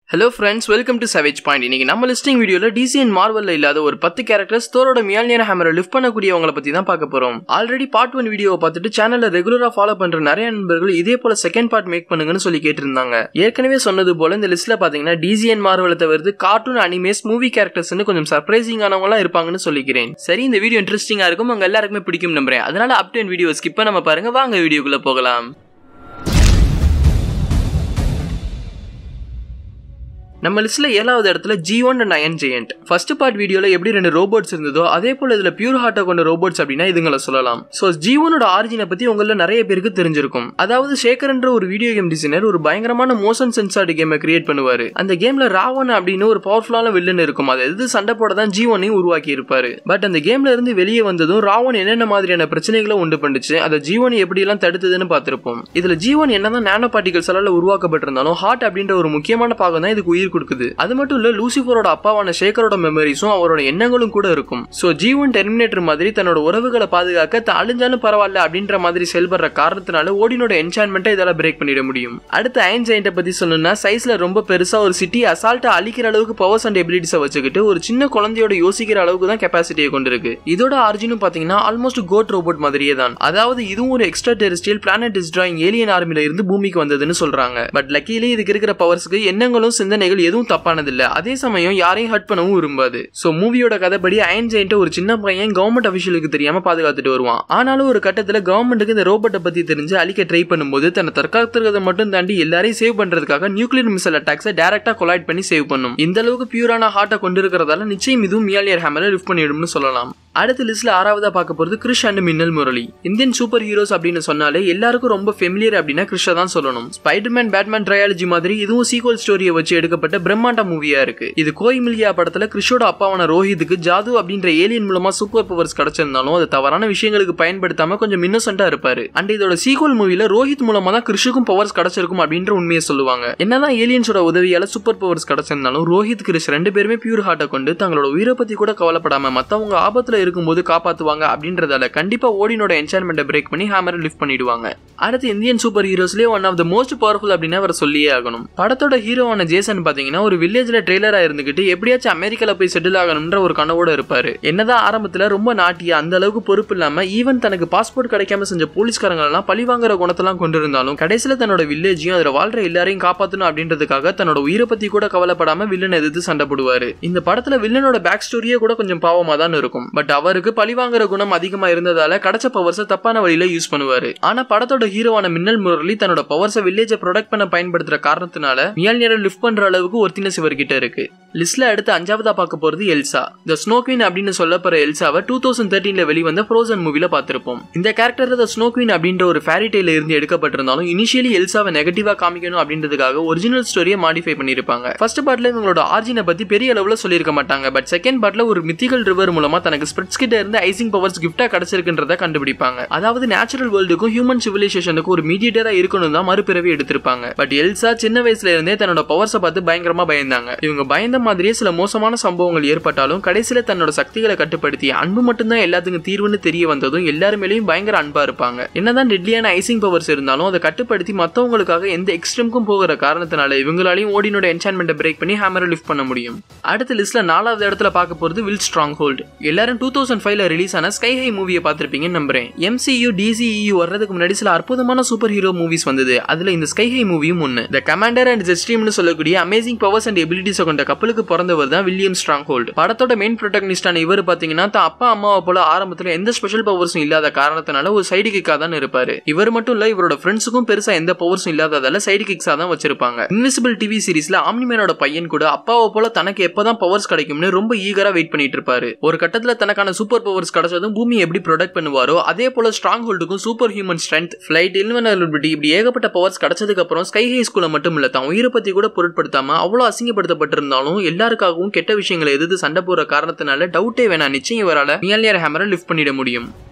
hello friends welcome to savage point இன்னைக்கு நம்ம listing வீடியோல டிசி அண்ட் மார்வல்ல இல்லாத ஒரு பத்து கேரக்டர்ஸ் தோரோட மியால்னியர் ஹேமரை லிஃப்ட் பண்ணக்கூடியவங்கள பத்தி தான் பார்க்க போறோம் ஆல்ரெடி பார்ட் ஒன் வீடியோவை பார்த்துட்டு சேனல்ல ரெகுலரா ஃபாலோ பண்ற நிறைய நண்பர்கள் இதே போல செகண்ட் பார்ட் மேக் பண்ணுங்கன்னு சொல்லி கேட்டிருந்தாங்க ஏற்கனவே சொன்னது போல இந்த லிஸ்ட்ல பாத்தீங்கன்னா டிசி அண்ட் மார்வலை தவிர்த்து கார்ட்டூன் அனிமேஸ் மூவி கேரக்டர்ஸ்னு கொஞ்சம் சர்ப்ரைசிங்கானவங்களா இருப்பாங்கன்னு சொல்லிக்கிறேன் சரி இந்த வீடியோ இன்ட்ரெஸ்டிங்கா இருக்கும் உங்க எல்லாருக்குமே பிடிக்கும் நம்புறேன் அதனால அப் டு வீடியோ ஸ்கிப் பண்ணாம பாருங்க வாங்க வீடியோக்குள்ள போகலாம் நம்ம லிஸ்ட்ல ஏழாவது இடத்துல G one and iron giant first part வீடியோல எப்படி ரெண்டு ரோபோட்ஸ் இருந்ததோ அதே போல இதுல பியூர் ஹார்ட்டை கொண்ட ரோபோட்ஸ் அப்படின்னா இதுங்களை சொல்லலாம் ஸோ ஜி ஒனோட ஆரிஜினை பத்தி உங்கள நிறைய பேருக்கு தெரிஞ்சிருக்கும் அதாவது சேகர்ன்ற ஒரு வீடியோ கேம் டிசைனர் ஒரு பயங்கரமான மோஷன் சென்சார்டு கேமை கிரியேட் பண்ணுவாரு அந்த கேம்ல ராவன் அப்படின்னு ஒரு பவர்ஃபுல்லான வில்லன் இருக்கும் அதை எது சண்டை போட தான் ஜி ஒனையும் உருவாக்கி இருப்பாரு பட் அந்த கேம்ல இருந்து வெளியே வந்ததும் ராவன் என்னென்ன மாதிரியான பிரச்சனைகளை உண்டு பண்ணுச்சு அதை ஜீவன் எப்படி எல்லாம் தடுத்ததுன்னு பார்த்திருப்போம் இதுல ஜீவன் என்னதான் நானோ பார்ட்டிகல்ஸால உருவாக்கப்பட்டிருந்தாலும் ஹார்ட் அப்படின்ற ஒரு முக்கியமான பாகம் தான் இதுக்கு உயிர் கொடுக்குது அது மட்டும் இல்ல லூசிஃபரோட அப்பாவான ஷேக்கரோட மெமரிஸும் அவரோட எண்ணங்களும் கூட இருக்கும் சோ ஜீவன் டெர்மினேட்டர் மாதிரி தன்னோட உறவுகளை பாதுகாக்க தான் அழிஞ்சாலும் பரவாயில்ல அப்படின்ற மாதிரி செயல்படுற காரணத்தினால ஓடினோட என்சான்மெண்ட்டை இதால பிரேக் பண்ணிட முடியும் அடுத்து அயன் ஜெயிண்ட்டை பத்தி சொல்லணும்னா சைஸ்ல ரொம்ப பெருசா ஒரு சிட்டி அசால்ட்டா அழிக்கிற அளவுக்கு பவர்ஸ் அண்ட் எபிலிட்டிஸை வச்சுக்கிட்டு ஒரு சின்ன குழந்தையோட யோசிக்கிற அளவுக்கு தான் கெப்பாசிட்டியை கொண்டிருக்கு இதோட ஆர்ஜினும் பாத்தீங்கன்னா ஆல்மோஸ்ட் கோட் ரோபோட் மாதிரியே தான் அதாவது இதுவும் ஒரு extraterrestrial planet destroying alien ஆர்மில இருந்து பூமிக்கு வந்ததுன்னு சொல்றாங்க பட் லக்கிலே இதுக்கு இருக்கிற பவர்ஸ்க்கு எண்ணங்களும் சிந்தனைகள் எதுவும் தப்பானதில்ல அதே சமயம் யாரையும் ஹர்ட் பண்ணவும் விரும்பாது சோ மூவியோட கதைப்படி அயன் ஜெயின்ட் ஒரு சின்ன பையன் கவர்மெண்ட் அபிஷியலுக்கு தெரியாம பாதுகாத்துட்டு வருவான் ஆனாலும் ஒரு கட்டத்துல கவர்மெண்ட்டுக்கு இந்த ரோபோட்டை பத்தி தெரிஞ்சு அழிக்க ட்ரை பண்ணும்போது தன்னை தற்காத்துறதை மட்டும் தாண்டி எல்லாரையும் சேவ் பண்றதுக்காக நியூக்ளியர் மிசைல் அட்டாக்ஸை டேரக்டா கொலாய்ட் பண்ணி சேவ் பண்ணும் இந்த அளவுக்கு பியூரான ஹார்ட்டை கொண்டு இருக்கிறதால நிச்சயம் இதுவும் மியாலியர் ஹேமரை லிஃப்ட் பண்ணிடும்னு சொல்லலாம் அடுத்த லிஸ்ட்ல ஆறாவதா பார்க்க போறது கிறிஷ் அண்ட் மின்னல் முரளி இந்தியன் சூப்பர் ஹீரோஸ் அப்படின்னு சொன்னாலே எல்லாருக்கும் ரொம்ப ஃபெமிலியர் அப்படின்னா கிறிஷ தான் சொல்லணும் ஸ்பைடர்மேன் பேட்மேன் ட்ரையாலஜி மாதிரி இதுவும் சீக்வல் ஸ்டோரியை வச்சு எடுக்கப்பட்ட பிரம்மாண்ட மூவியா இருக்கு இது கோயிமில்யா படத்துல கிறிஷோட அப்பாவான ரோஹித்துக்கு ஜாது அப்படின்ற ஏலியன் மூலமா சூப்பர் பவர்ஸ் கிடைச்சிருந்தாலும் அது தவறான விஷயங்களுக்கு பயன்படுத்தாம கொஞ்சம் இன்னசென்ட்டா இருப்பாரு அண்ட் இதோட சீக்வல் மூவில ரோஹித் மூலமா தான் கிறிஷுக்கும் பவர்ஸ் கிடைச்சிருக்கும் அப்படின்ற உண்மையை சொல்லுவாங்க என்னதான் ஏலியன்ஸோட உதவியால சூப்பர் பவர்ஸ் கிடைச்சிருந்தாலும் ரோஹித் கிறிஷ் ரெண்டு பேருமே பியூர் ஹார்ட்டை கொண்டு தங்களோட உயிரை பத்தி கூட கவலைப்படாம மத்தவங்க ஆபத்துல இருக்கும்போது காப்பாத்துவாங்க அப்படின்றதால கண்டிப்பா ஓடினோட என்சான்மெண்ட்டை பிரேக் பண்ணி ஹேமரை லிஃப்ட் பண்ணிடுவாங்க அடுத்து இந்தியன் சூப்பர் ஹீரோஸ்லயே one of the most powerful அப்படின்னு அவர் சொல்லியே ஆகணும் படத்தோட ஹீரோவான ஜேசன் பாத்தீங்கன்னா ஒரு வில்லேஜ்ல ட்ரெய்லரா இருந்துகிட்டு எப்படியாச்சும் அமெரிக்கால போய் செட்டில் ஆகணும்ன்ற ஒரு கனவோட இருப்பாரு என்னதான் ஆரம்பத்துல ரொம்ப நாட்டியா அந்த அளவுக்கு பொறுப்பு இல்லாம ஈவன் தனக்கு பாஸ்போர்ட் கிடைக்காம செஞ்ச போலீஸ்காரங்க எல்லாம் பழி வாங்குற குணத்தெல்லாம் கொண்டிருந்தாலும் கடைசியில தன்னோட வில்லேஜையும் அதுல வாழ்ற எல்லாரையும் காப்பாத்தணும் அப்படின்றதுக்காக தன்னோட உயிரை பத்தி கூட கவலைப்படாம வில்லன் எதிர்த்து சண்டை போடுவாரு இந்த படத்துல வில்லனோட பேக் ஸ்டோரியே கூட கொஞ்சம் பாவமா தான் இருக்கும் பட் அவருக்கு பழி வாங்குற குணம் அதிகமா இருந்ததால கிடைச்ச பவர்ஸை தப்பான வழியில யூஸ் பண்ணுவாரு ஆனா படத்தோட ஹீரோவான மின்னல் முரளி தன்னோட பவர்ஸை வில்லேஜை ப்ரொடக்ட் பண்ண பயன்படுத்துற காரணத்தினால மியால்னியரை லிஃப்ட் பண்ற அளவுக்கு ஒருத்தினஸ் இவர்கிட்ட இருக்கு லிஸ்ட்ல அடுத்து அஞ்சாவதா பார்க்க போறது எல்சா த ஸ்னோ குவீன் அப்படின்னு சொல்லப்படுற எல்சாவை டூ தௌசண்ட் தேர்ட்டீன்ல வெளிவந்த ஃப்ரோசன் மூவில பார்த்திருப்போம் இந்த கேரக்டர் த ஸ்னோ குவீன் அப்படின்ற ஒரு ஃபேரி டெய்ல இருந்து எடுக்கப்பட்டிருந்தாலும் இனிஷியலி எல்சாவை நெகட்டிவா காமிக்கணும் அப்படின்றதுக்காக ஒரிஜினல் ஸ்டோரியை மாடிஃபை பண்ணிருப்பாங்க ஃபர்ஸ்ட் பார்ட்ல இவங்களோட ஆர்ஜினை பத்தி பெரிய அளவுல சொல்லியிருக்க மாட்டாங்க பட் செகண்ட் பார்ட்ல ஒரு மித்திகல் ரிவர் மூலமா தனக்கு ஸ்பிரிட்ஸ் கிட்ட இருந்து ஐசிங் பவர்ஸ் கிஃப்டா கிடைச்சிருக்குன்றத கண்டுபிடிப்பாங்க அதாவது நேச்சுரல் வேர்ல்டுக்கும் ஹியூமன் சிவிலைசேஷனுக்கும் ஒரு மீடியேட்டரா இருக்கணும் தான் மறுபிறவி எடுத்திருப்பாங்க பட் எல்சா சின்ன வயசுல இருந்தே தன்னோட பவர்ஸை பார்த்து பயங்கரமா பயந்தாங்க இவங்க பயந்த மாதிரியே சில மோசமான சம்பவங்கள் ஏற்பட்டாலும் கடைசியில தன்னோட சக்திகளை கட்டுப்படுத்தி அன்பு மட்டும்தான் எல்லாத்துக்கும் தீர்வுன்னு தெரிய வந்ததும் எல்லாரு மேலேயும் பயங்கர அன்பா இருப்பாங்க என்னதான் டெட்லியான ஐசிங் பவர்ஸ் இருந்தாலும் அதை கட்டுப்படுத்தி மத்தவங்களுக்காக எந்த எக்ஸ்ட்ரீம்க்கும் போகிற காரணத்தினால இவங்களாலையும் ஓடினோட என்சான்மெண்ட்டை பிரேக் பண்ணி ஹேமரை லிஃப்ட் பண்ண முடியும் அடுத்த லிஸ்ட்ல நாலாவது இடத்துல பார்க்க போறது வில் ஸ்ட்ராங் ஹோல்டு எல்லாரும் டூ தௌசண்ட் ஃபைவ்ல ரிலீஸ் ஆன ஸ்கை ஹை மூவியை பார்த்திருப்பீங்கன்னு நம்புறேன் எம்சியு டிசிஇயு வர்றதுக்கு முன்னாடி சில அற்புதமான சூப்பர் ஹீரோ மூவிஸ் வந்தது அதுல இந்த ஸ்கை ஹை மூவியும் ஒன்னு த கமாண்டர் அண்ட் ஜெஸ்ட்ரீம்னு சொல்லக்கூடிய அமேசிங் பவர்ஸ் அண்ட் எபிலிட்டிஸ் கொண்ட கப்பலுக்கு பிறந்தவர் தான் வில்லியம் ஸ்ட்ராங் ஹோல்டு படத்தோட மெயின் ப்ரொட்டகனிஸ்டான இவர் பாத்தீங்கன்னா தான் அப்பா அம்மாவை போல ஆரம்பத்துல எந்த ஸ்பெஷல் பவர்ஸும் இல்லாத காரணத்தினால ஒரு சைடு கிக்கா தான் இருப்பாரு இவர் மட்டும் இல்ல இவரோட ஃப்ரெண்ட்ஸுக்கும் பெருசா எந்த பவர்ஸும் இல்லாததால சைடு கிக்ஸா தான் வச்சிருப்பாங்க இன்விசிபிள் டிவி சீரிஸ்ல ஆம்னிமேனோட பையன் கூட அப்பாவை போல தனக்கு எப்பதான் பவர்ஸ் கிடைக்கும்னு ரொம்ப ஈகரா வெயிட் பண்ணிட்டு இருப்பாரு ஒரு கட்டத்துல தனக்கான சூப்பர் பவர்ஸ் கிடைச்சதும் பூமி எப்படி ப்ரொடக்ட் பண்ணுவாரோ அதே போல ஸ்ட்ராங் ஹோல்டுக்கும் super human strength flight invulnerability இப்படி ஏகப்பட்ட பவர்ஸ் கிடைச்சதுக்கு அப்புறம் ஸ்கை ஹை ஸ்கூல மட்டும் இல்ல தான் உயிரை பத்தி கூட பொருட்படுத்தாம அவ்வளவு அசிங்கப்படுத்தப்பட்டிருந்தாலும் எல்லாருக்காகவும் கெட்ட விஷயங்களை எதிர்த்து சண்டை போடுற காரணத்தினால டவுட்டே வேணாம் நிச்சயம் இவரால மியாலியர் ஹேமரை லிஃப்ட் பண்ணிட முடியும்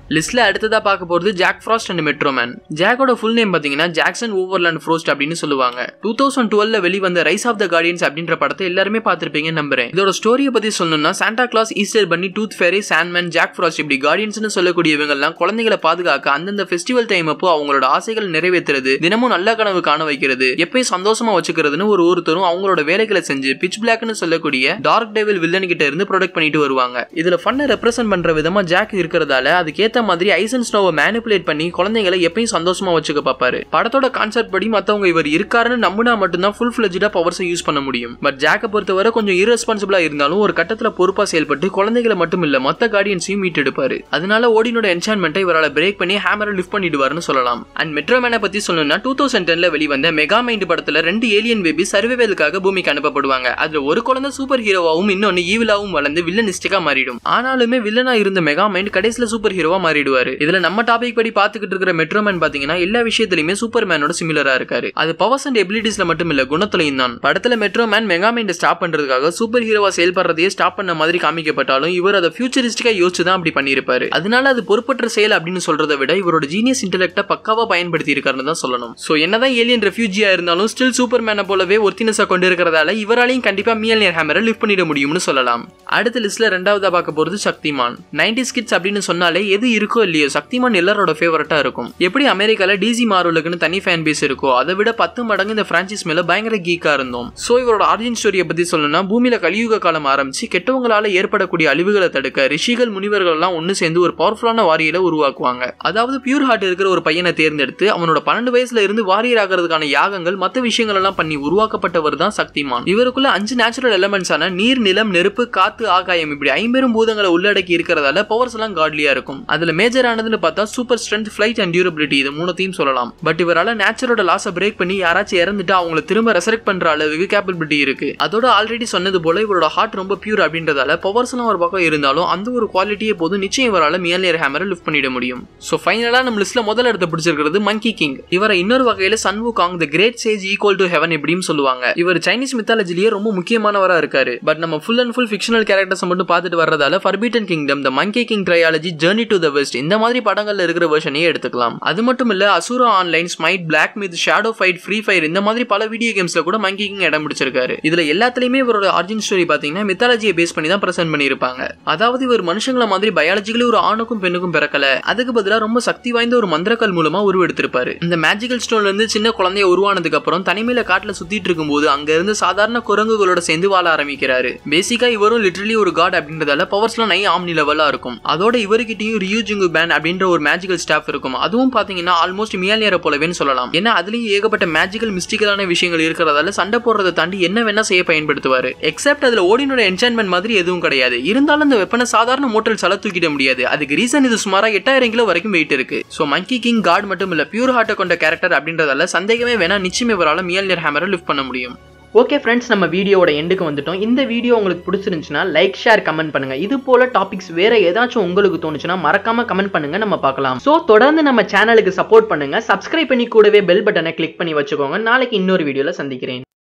லிஸ்ட்ல அடுத்ததா பார்க்க போறது ஜாக் ஃப்ராஸ்ட் அண்ட் மெட்ரோமேன் ஜாக்கோட ஃபுல் நேம் பாத்தீங்கன்னா ஜாக்சன் ஓவர்லாண்ட் ஃப்ரோஸ்ட் அப்படின்னு சொல்லுவாங்க டூ தௌசண்ட் டுவெல்ல வெளிவந்த ரைஸ் ஆஃப் த கார்டியன்ஸ் அப்படின்ற படத்தை எல்லாருமே பார்த்திருப்பீங்க நம்புறேன் இதோட ஸ்டோரியை பத்தி சொல்லணும்னா Santa Claus Easter bunny tooth fairy Sandman Jack Frost இப்படி கார்டியன்ஸ்னு சொல்லக்கூடியவங்க எல்லாம் குழந்தைகளை பாதுகாக்க அந்தந்த ஃபெஸ்டிவல் டைம் அப்போ அவங்களோட ஆசைகள் நிறைவேற்றுறது தினமும் நல்ல கனவு காண வைக்கிறது எப்பயும் சந்தோஷமா வச்சுக்கிறதுன்னு ஒரு ஒருத்தரும் அவங்களோட வேலைகளை செஞ்சு பிச் பிளாக்னு சொல்லக்கூடிய டார்க் டெவில் வில்லன் கிட்ட இருந்து ப்ரொடெக்ட் பண்ணிட்டு வருவாங்க இதுல ஃபன்னை ரெப்ரசென்ட் பண்ற விதமா ஜாக் இருக்கிறதால அதுக்கேத்த மாதிரி ஐசன் ஸ்னோவை மேனிபுலேட் பண்ணி குழந்தைகளை எப்பயும் சந்தோஷமா வச்சுக்க பார்ப்பாரு படத்தோட கான்செப்ட் படி மத்தவங்க இவர் இருக்காருன்னு நம்பினா மட்டும்தான் ஃபுல் ஃபிளஜா பவர்ஸை யூஸ் பண்ண முடியும் பட் ஜாக்கை பொறுத்தவரை கொஞ்சம் irresponsible-ஆ இருந்தாலும் ஒரு கட்டத்துல பொறுப்பா செயல்பட்டு குழந்தைகளை மட்டும் இல்ல மத்த கார்டியன்ஸையும் மீட்டெடுப்பாரு அதனால ஓடினோட என்சான்மெண்ட்டை இவரால பிரேக் பண்ணி ஹேமரை லிஃப்ட் பண்ணிடுவாருன்னு சொல்லலாம் அண்ட் மெட்ரோமேனை பத்தி சொல்லணும்னா டூ தௌசண்ட் டென்ல வெளிவந்த மெகா மைண்ட் படத்துல ரெண்டு ஏலியன் பேபி சர்வைவலுக்காக பூமிக்கு அனுப்பப்படுவாங்க அதுல ஒரு குழந்தை சூப்பர் ஹீரோவாவும் இன்னொன்னு ஈவிலாவும் வளர்ந்து வில்லனிஸ்டிக்கா மாறிடும் ஆனாலுமே வில்லனா இருந்த மெகா மைண்ட் கடைசியில சூப்பர் ஹீரோவா மாறிடுவாரு இதுல நம்ம டாபிக் படி பாத்துக்கிட்டு இருக்கிற மெட்ரோமேன் பாத்தீங்கன்னா எல்லா விஷயத்திலுமே சூப்பர் மேனோட சிமிலரா இருக்காரு அது பவர்ஸ் அண்ட் எபிலிட்டிஸ்ல மட்டும் இல்ல குணத்திலையும் தான் படத்துல மெட்ரோமேன் மெகா மைண்ட் ஸ்டாப் பண்றதுக்காக சூப்பர் ஹீரோவா செயல்படுறதையே ஸ்டாப் பண்ண மாதிரி காமிக்கப்பட்டாலும் இவர் அதை ஃபியூச்சரிஸ்டிக்கா யோசிச்சு தான் அப்படி பண்ணியிருப்பாரு அதனால அது பொறுப்பற்ற செயல் அப்படின்னு சொல்றதை விட இவரோட ஜீனியஸ் இன்டெலெக்ட பக்காவா பயன்படுத்தி இருக்காருன்னு தான் சொல்லணும் சோ என்னதான் ஏலியன் ரெஃப்யூஜியா இருந்தாலும் ஸ்டில் சூப்பர் மேனை போலவே ஒர்த்தினஸா கொண்டு இருக்கிறதால இவராலையும் கண்டிப்பா மியல்னியர் ஹேமரை லிஃப்ட் பண்ணிட முடியும்னு சொல்லலாம் அடுத்த லிஸ்ட்ல ரெண்டாவதா பார்க்க போறது சக்திமான் நைன்டி ஸ்கிட்ஸ் அப்படின்னு சொன்னாலே எது இருக்கோ இல்லையோ சக்திமான் எல்லாரோட ஃபேவரட்டா இருக்கும் எப்படி அமெரிக்கால டிசி மார்வலுக்குன்னு தனி ஃபேன் பேஸ் இருக்கோ அதை விட பத்து மடங்கு இந்த பிரான்சைஸ் மேல பயங்கர கீக்கா இருந்தோம் சோ இவரோட ஆரிஜின் ஸ்டோரியை பத்தி சொல்லணும்னா பூமியில கலியுக காலம் ஆரம்பிச்சு கெட்டவங்களால ஏற்படக்கூடிய அழிவுகளை தடுக்க ரிஷிகள் முனிவர்கள் எல்லாம் ஒன்னு சேர்ந்து ஒரு பவர்ஃபுல்லான வாரியரை உருவாக்குவாங்க அதாவது பியூர் ஹார்ட் இருக்கிற ஒரு பையனை தேர்ந்தெடுத்து அவனோட பன்னெண்டு வயசுல இருந்து வாரியர் ஆகிறதுக்கான யாகங்கள் மத்த விஷயங்கள் எல்லாம் பண்ணி உருவாக்கப்பட்டவர் தான் சக்திமான் இவருக்குள்ள அஞ்சு நேச்சுரல் எலமெண்ட்ஸான நீர் நிலம் நெருப்பு காத்து ஆகாயம் இப்படி ஐம்பெரும் பூதங்களை உள்ளடக்கி இருக்கிறதால பவர்ஸ் எல்லாம் காட்லியா இருக்கும் அதுல மேஜர் ஆனதுன்னு பார்த்தா super strength flight and durability இது மூணுத்தையும் சொல்லலாம் பட் இவரால நேச்சரோட லாஸை பிரேக் பண்ணி யாராச்சும் இறந்துட்டு அவங்கள திரும்ப ரெசரெக்ட் பண்ற அளவுக்கு கேப்பபிலிட்டி இருக்கு அதோட ஆல்ரெடி சொன்னது போல இவரோட ஹார்ட் ரொம்ப பியூர் அப்படின்றதால பவர்ஸ் எல்லாம் ஒரு பக்கம் இருந்தாலும் அந்த ஒரு குவாலிட்டியே போதும் நிச்சயம் இவரால மியல்னியர் ஹேமரை லிஃப்ட் பண்ணிட முடியும் சோ ஃபைனலா நம்ம லிஸ்ட்ல முதல் இடத்த பிடிச்சிருக்கிறது மங்கி கிங் இவரை இன்னொரு வகையில Sun Wukong the great sage equal to heaven இப்படின்னு சொல்லுவாங்க இவர் சைனீஸ் மித்தாலஜிலேயே ரொம்ப முக்கியமானவரா இருக்காரு பட் நம்ம full and full fictional characters மட்டும் பார்த்துட்டு வர்றதால forbidden kingdom the monkey king trilogy journey to the west இந்த மாதிரி படங்கள்ல இருக்கிற வெர்ஷனையே எடுத்துக்கலாம் அது மட்டும் இல்ல Asura online Smite Black Myth Shadow Fight Free Fire இந்த மாதிரி பல வீடியோ கேம்ஸ்ல கூட மங்கி கிங் இடம் பிடிச்சிருக்காரு இதுல எல்லாத்துலயுமே இவரோட ஆர்ஜின் ஸ்டோரி பாத்தீங்கன்னா மித்தாலஜியை பேஸ் பண்ணி தான் பிரசன்ட் பண்ணியிருப்பாங்க அதாவது இவர் மனுஷங்கள மாதிரி பயாலஜிக்கலி ஒரு ஆணுக்கும் பெண்ணுக்கும் பிறக்கல அதுக்கு பதிலா ரொம்ப சக்தி வாய்ந்த ஒரு மந்திரக்கல் மூலமா உருவெடுத்திருப்பாரு இந்த மேஜிக்கல் ஸ்டோன்ல இருந்து சின்ன குழந்தைய உருவானதுக்கு அப்புறம் தனிமையில காட்டுல சுத்திட்டு இருக்கும்போது அங்க இருந்து சாதாரண குரங்குகளோட சேர்ந்து வாழ ஆரம்பிக்கிறாரு பேசிக்கா இவரும் லிட்டரலி ஒரு காட் அப்படின்றதால பவர்ஸ்லாம் நை ஆம்னி லெவலா இருக்கும் அதோட இவர்கிட்டயும் ரியூ ஜிங்கு பேன் அப்படின்ற ஒரு மேஜிக்கல் ஸ்டாஃப் இருக்கும் அதுவும் பாத்தீங்கன்னா ஆல்மோஸ்ட் மியாலியரை போலவேன்னு சொல்லலாம் ஏன்னா அதுலயும் ஏகப்பட்ட மேஜிக்கல் மிஸ்டிக்கலான விஷயங்கள் இருக்கிறதால சண்டை போடுறதை தாண்டி என்ன வேணா செய்ய பயன்படுத்துவாரு எக்ஸப்ட் அதுல ஓடினோட என்சான்மெண்ட் மாதிரி எதுவும் கிடையாது இருந்தாலும் அந்த வெப்பனை சாதாரண மோட்டல் சல தூக்கிட முடியாது அதுக்கு ரீசன் இது சுமாரா எட்டாயிரம் கிலோ வரைக்கும் வெயிட் இருக்கு சோ மங்கி கிங் காட் மட்டும் இல்ல பியூர் ஹார்ட்டை கொண்ட கேரக்டர் அப்படின்றதால சந்தேகமே வேணா நிச்சயம் இவரால மியல்னியர் ஹேமரை லிஃப்ட் பண்ண முடியும் ஓகே ஃப்ரெண்ட்ஸ் நம்ம வீடியோவோட எண்டுக்கு வந்துட்டோம் இந்த வீடியோ உங்களுக்கு பிடிச்சிருந்துச்சுன்னா லைக் ஷேர் கமெண்ட் பண்ணுங்க இது போல டாபிக்ஸ் வேற ஏதாச்சும் உங்களுக்கு தோணுச்சுன்னா மறக்காம கமெண்ட் பண்ணுங்க நம்ம பார்க்கலாம் ஸோ தொடர்ந்து நம்ம சேனலுக்கு சப்போர்ட் பண்ணுங்க சப்ஸ்கிரைப் பண்ணி கூடவே பெல் பட்டனை கிளிக் பண்ணி வச்சுக்கோங்க நாளைக்கு இன்னொரு வீடியோல சந்திக்கிறேன்